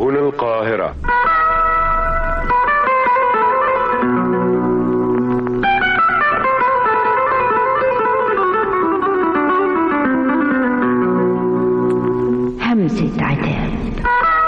سبل القاهرة همسة عتاب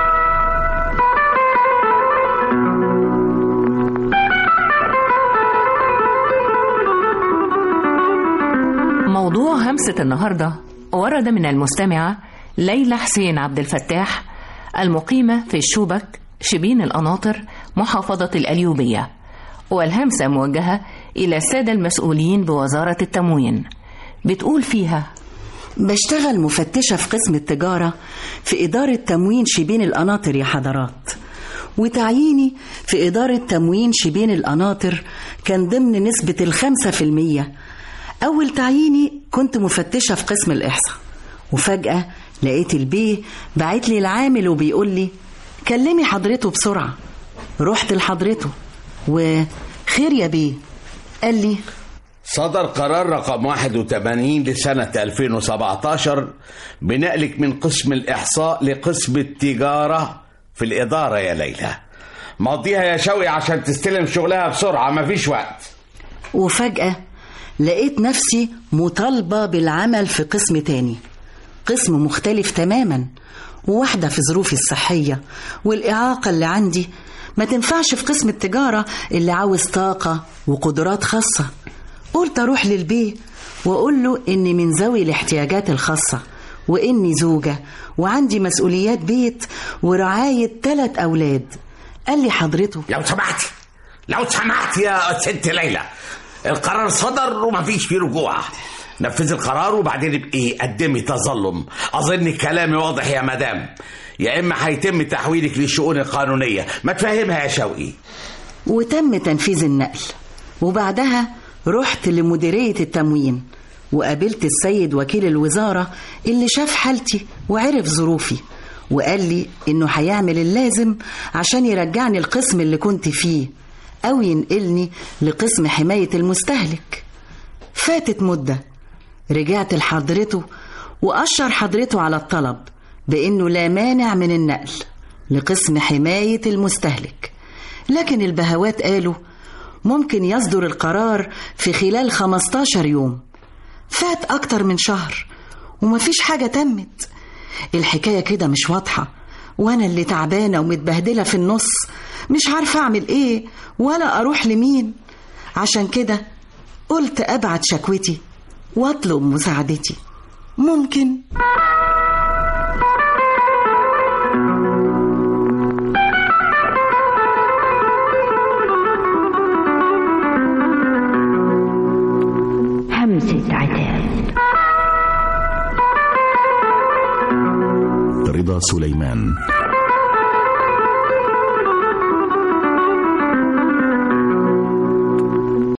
موضوع همسة النهاردة ورد من المستمعة ليلى حسين عبد الفتاح المقيمة في الشوبك شبين القناطر محافظة الأليوبية والهمسة موجهة إلى السادة المسؤولين بوزارة التموين بتقول فيها بشتغل مفتشة في قسم التجارة في إدارة تموين شبين القناطر يا حضرات وتعييني في إدارة تموين شبين القناطر كان ضمن نسبة الخمسة في المية أول تعييني كنت مفتشة في قسم الإحصاء وفجأة لقيت البيه بعت لي العامل وبيقول لي كلمي حضرته بسرعة رحت لحضرته وخير يا بيه قال لي صدر قرار رقم 81 لسنة 2017 بنقلك من قسم الإحصاء لقسم التجارة في الإدارة يا ليلى مضيها يا شوقي عشان تستلم شغلها بسرعة مفيش وقت وفجأة لقيت نفسي مطالبة بالعمل في قسم تاني قسم مختلف تماما وواحدة في ظروفي الصحية والإعاقة اللي عندي ما تنفعش في قسم التجارة اللي عاوز طاقة وقدرات خاصة قلت أروح للبيه وأقول له إني من ذوي الاحتياجات الخاصة وإني زوجة وعندي مسؤوليات بيت ورعاية ثلاث أولاد قال لي حضرته لو سمحتي لو سمحت يا ست ليلى القرار صدر ومفيش فيه رجوع نفذ القرار وبعدين ابقي قدمي تظلم اظن كلامي واضح يا مدام يا اما هيتم تحويلك للشؤون القانونيه ما تفهمها يا شوقي وتم تنفيذ النقل وبعدها رحت لمديرية التموين وقابلت السيد وكيل الوزارة اللي شاف حالتي وعرف ظروفي وقال لي إنه هيعمل اللازم عشان يرجعني القسم اللي كنت فيه أو ينقلني لقسم حماية المستهلك فاتت مدة رجعت لحضرته وأشر حضرته على الطلب بإنه لا مانع من النقل لقسم حماية المستهلك لكن البهوات قالوا ممكن يصدر القرار في خلال 15 يوم فات أكتر من شهر ومفيش حاجة تمت الحكاية كده مش واضحة وأنا اللي تعبانة ومتبهدلة في النص مش عارفة أعمل إيه ولا أروح لمين عشان كده قلت أبعت شكوتي وأطلب مساعدتي ممكن همسة عتاب رضا سليمان